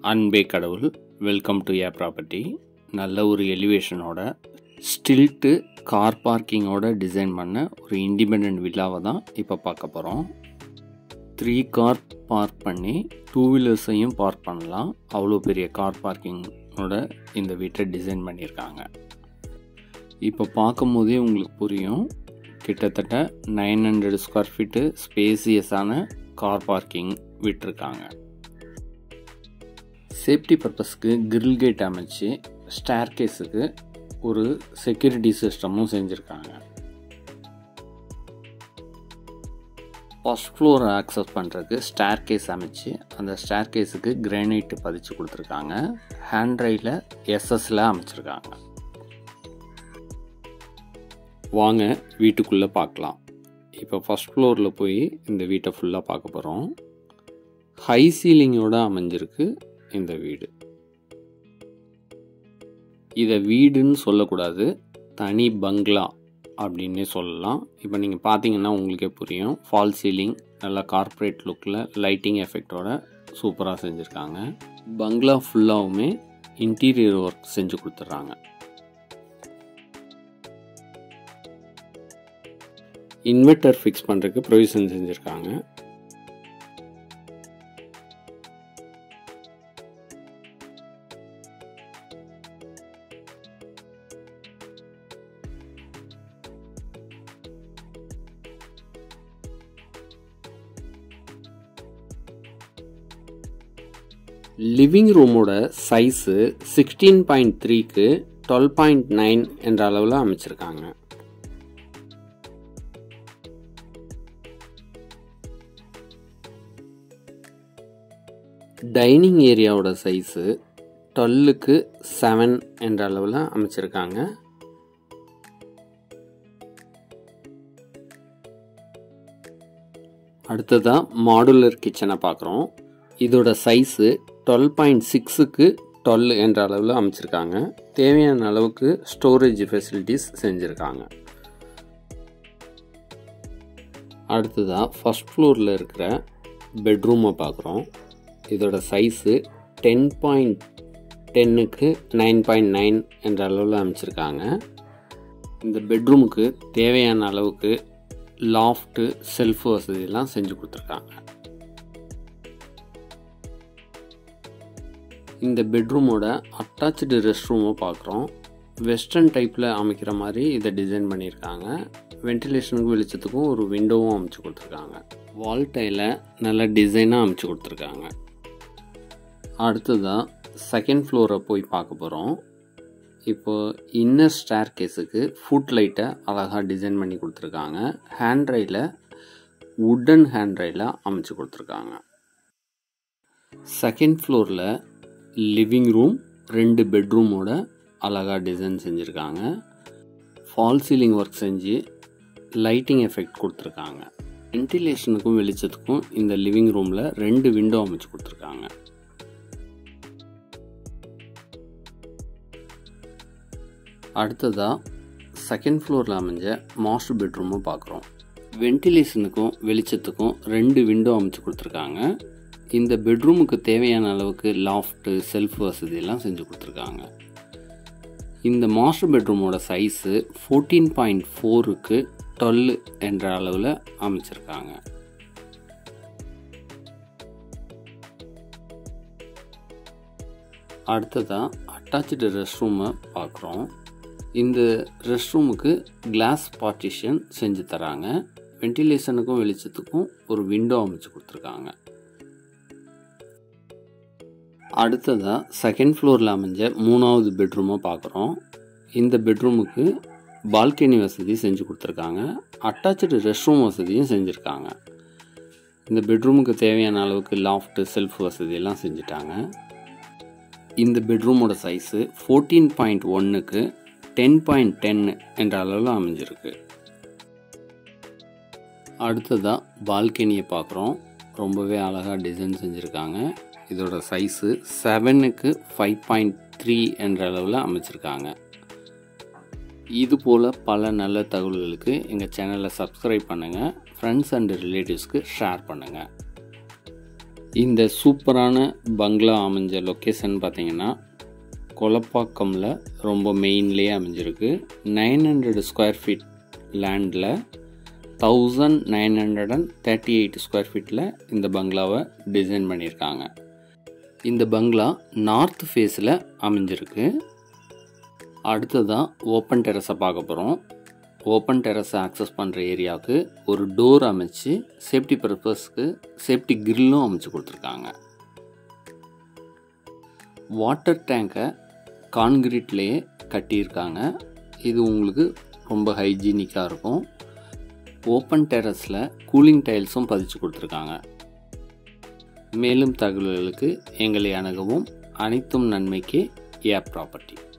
அன்பே கடவுள் welcome to A property நல்ல ஒரு எலிவேஷனோட ஸ்டில்ட்டு கார் பார்க்கிங்கோட டிசைன் பண்ண ஒரு இண்டிபெண்ட் வில்லாவை தான் இப்போ பார்க்க போகிறோம் த்ரீ கார் பார்க் பண்ணி டூ வீலர்ஸையும் பார்க் பண்ணலாம் அவ்வளோ பெரிய கார் பார்க்கிங்கோட இந்த வீட்டை டிசைன் பண்ணியிருக்காங்க இப்போ பார்க்கும் போதே உங்களுக்கு புரியும் கிட்டத்தட்ட நைன் ஹண்ட்ரட் ஸ்கொயர் ஃபீட்டு ஸ்பேசியஸான கார் பார்க்கிங் விட்டிருக்காங்க சேஃப்டி பர்பஸ்க்கு கிரில் கேட் அமைச்சு ஸ்டேர் கேஸுக்கு ஒரு செக்யூரிட்டி சிஸ்டமும் செஞ்சுருக்காங்க ஃபஸ்ட் ஃப்ளோரை ஆக்சஸ் பண்ணுறதுக்கு ஸ்டேர் கேஸ் அமைச்சு அந்த ஸ்டேர் கேஸுக்கு கிரானைட் பதிச்சு கொடுத்துருக்காங்க ஹேண்ட் ரைடில் எஸ்எஸ்ல அமைச்சிருக்காங்க வாங்க வீட்டுக்குள்ளே பார்க்கலாம் இப்போ ஃபஸ்ட் ஃப்ளோரில் போய் இந்த வீட்டை ஃபுல்லாக பார்க்க போகிறோம் ஹை சீலிங்கோடு அமைஞ்சிருக்கு இந்த வீடு இதை வீடுன்னு சொல்லக்கூடாது தனி பங்களா அப்படின்னே சொல்லலாம் இப்போ நீங்கள் பார்த்தீங்கன்னா உங்களுக்கே புரியும் ஃபால் சீலிங் நல்லா கார்ப்பரேட் லுக்கில் லைட்டிங் எஃபெக்டோட சூப்பராக செஞ்சுருக்காங்க பங்களா ஃபுல்லாகவுமே இன்டீரியர் ஒர்க் செஞ்சு கொடுத்துட்றாங்க இன்வெர்ட்டர் ஃபிக்ஸ் பண்ணுறதுக்கு ப்ரொவிஷன் செஞ்சுருக்காங்க லிவிங் ரூமோட சைஸு சிக்ஸ்டீன் பாயிண்ட் த்ரீக்கு டுவெல் பாயிண்ட் நைன் என்ற அளவில் அமைச்சிருக்காங்க டைனிங் ஏரியாவோட சைஸு டுவெல்லுக்கு செவன் என்ற அளவில் அமைச்சிருக்காங்க அடுத்ததாக மாடுலர் கிச்சனை பார்க்குறோம் இதோட சைஸு டுவெல் பாயிண்ட் சிக்ஸுக்கு டுவெல் என்ற அளவில் அமைச்சிருக்காங்க தேவையான அளவுக்கு ஸ்டோரேஜ் ஃபெசிலிட்டிஸ் செஞ்சுருக்காங்க அடுத்ததாக ஃபஸ்ட் ஃப்ளோரில் இருக்கிற பெட்ரூமை பார்க்குறோம் இதோட சைஸு டென் பாயிண்ட் டென்னுக்கு நைன் பாயிண்ட் நைன் என்ற அளவில் அமைச்சிருக்காங்க இந்த பெட்ரூமுக்கு தேவையான அளவுக்கு லாஃப்ட்டு செல்ஃப் வசதியெல்லாம் செஞ்சு கொடுத்துருக்காங்க இந்த பெட்ரூமோட அட்டாச்சு ரெஸ்ட் ரூமை பார்க்குறோம் வெஸ்டர்ன் டைப்பில் அமைக்கிற மாதிரி இதை டிசைன் பண்ணியிருக்காங்க வென்டிலேஷனுக்கும் வெளிச்சத்துக்கும் ஒரு விண்டோவும் அமைச்சு கொடுத்துருக்காங்க வால் டைலை நல்ல டிசைனாக அமைச்சு கொடுத்துருக்காங்க அடுத்ததாக செகண்ட் ஃப்ளோரை போய் பார்க்க போகிறோம் இப்போ இன்னர் ஸ்டேர் கேஸுக்கு ஃபுட் லைட்டை அழகாக டிசைன் பண்ணி கொடுத்துருக்காங்க ஹேண்ட் ரைடில் உட்டன் ஹேண்ட் ரைடில் அமைச்சு கொடுத்துருக்காங்க செகண்ட் ஃப்ளோரில் லிவிங் ரூம் ரெண்டு பெட்ரூமோட அழகாக டிசைன் செஞ்சுருக்காங்க ஃபால் சீலிங் ஒர்க் செஞ்சு லைட்டிங் எஃபெக்ட் கொடுத்துருக்காங்க வென்டிலேஷனுக்கும் வெளிச்சத்துக்கும் இந்த லிவிங் ரூமில் ரெண்டு விண்டோ அமைச்சு கொடுத்துருக்காங்க அடுத்ததாக செகண்ட் ஃப்ளோரில் அமைஞ்ச மாஸ்டர் பெட்ரூமை பார்க்குறோம் வென்டிலேஷனுக்கும் வெளிச்சத்துக்கும் ரெண்டு விண்டோ அமைச்சு கொடுத்துருக்காங்க இந்த பெட்ரூமுக்கு தேவையான அளவுக்கு லாஃப்ட்டு செல்ஃப் வசதியெல்லாம் செஞ்சு கொடுத்துருக்காங்க இந்த மாஸ்டர் பெட்ரூமோட சைஸு ஃபோர்டீன் பாயிண்ட் ஃபோருக்கு டுவெல் என்ற அளவில் அமைச்சிருக்காங்க அடுத்ததாக அட்டாச்சு ரெஸ்ட் ரூமை பார்க்குறோம் இந்த ரெஸ்ட் ரூமுக்கு கிளாஸ் பார்ட்டிஷன் செஞ்சு தராங்க வென்டிலேஷனுக்கும் வெளிச்சத்துக்கும் ஒரு விண்டோ அமைச்சு கொடுத்துருக்காங்க அடுத்ததாக செகண்ட் ஃப்ளோரில் அமைஞ்ச மூணாவது பெட்ரூமை பார்க்குறோம் இந்த பெட்ரூமுக்கு பால்கனி வசதி செஞ்சு கொடுத்துருக்காங்க அட்டாச்சு ரெஸ்ட் ரூம் வசதியும் செஞ்சுருக்காங்க இந்த பெட்ரூமுக்கு தேவையான அளவுக்கு லாஃப்ட்டு செல்ஃப் வசதியெல்லாம் செஞ்சுட்டாங்க இந்த பெட்ரூமோட சைஸு ஃபோர்டீன் பாயிண்ட் ஒன்றுக்கு டென் பாயிண்ட் டென் என்ற அளவில் அமைஞ்சிருக்கு அடுத்ததாக பால்கனியை பார்க்குறோம் ரொம்பவே அழகாக டிசைன் செஞ்சுருக்காங்க இதோட சைஸு செவனுக்கு ஃபைவ் பாயிண்ட் த்ரீ என்ற அளவில் அமைச்சிருக்காங்க இது போல் பல நல்ல தகவல்களுக்கு எங்கள் சேனலை சப்ஸ்கிரைப் பண்ணுங்கள் ஃப்ரெண்ட்ஸ் அண்ட் ரிலேட்டிவ்ஸ்க்கு ஷேர் பண்ணுங்கள் இந்த சூப்பரான பங்களா அமைஞ்ச லொக்கேஷன் பார்த்தீங்கன்னா கொலப்பாக்கமில் ரொம்ப மெயின்லேயே அமைஞ்சிருக்கு நைன் ஹண்ட்ரட் ஸ்கொயர் ஃபீட் லேண்டில் thousand nine hundred and thirty eight square ஃபீட்டில் இந்த பங்களாவை டிசைன் பண்ணியிருக்காங்க இந்த பங்களா நார்த் ஃபேஸில் அமைஞ்சிருக்கு அடுத்ததாக ஓப்பன் டெரஸை பார்க்க போகிறோம் ஓப்பன் டெரஸை ஆக்சஸ் பண்ணுற ஏரியாவுக்கு ஒரு டோர் அமைச்சு சேஃப்டி பர்பஸ்க்கு சேஃப்டி கிரில்லும் அமைச்சு கொடுத்துருக்காங்க வாட்டர் டேங்கை கான்கிரீட்லேயே கட்டியிருக்காங்க இது உங்களுக்கு ரொம்ப ஹைஜீனிக்காக இருக்கும் ஓப்பன் டெரஸில் கூலிங் டைல்ஸும் பதிச்சு கொடுத்துருக்காங்க மேலும் தகவல்களுக்கு எங்களை அணுகவும் அனைத்தும் நன்மைக்கே ஏ ப்ராப்பர்ட்டி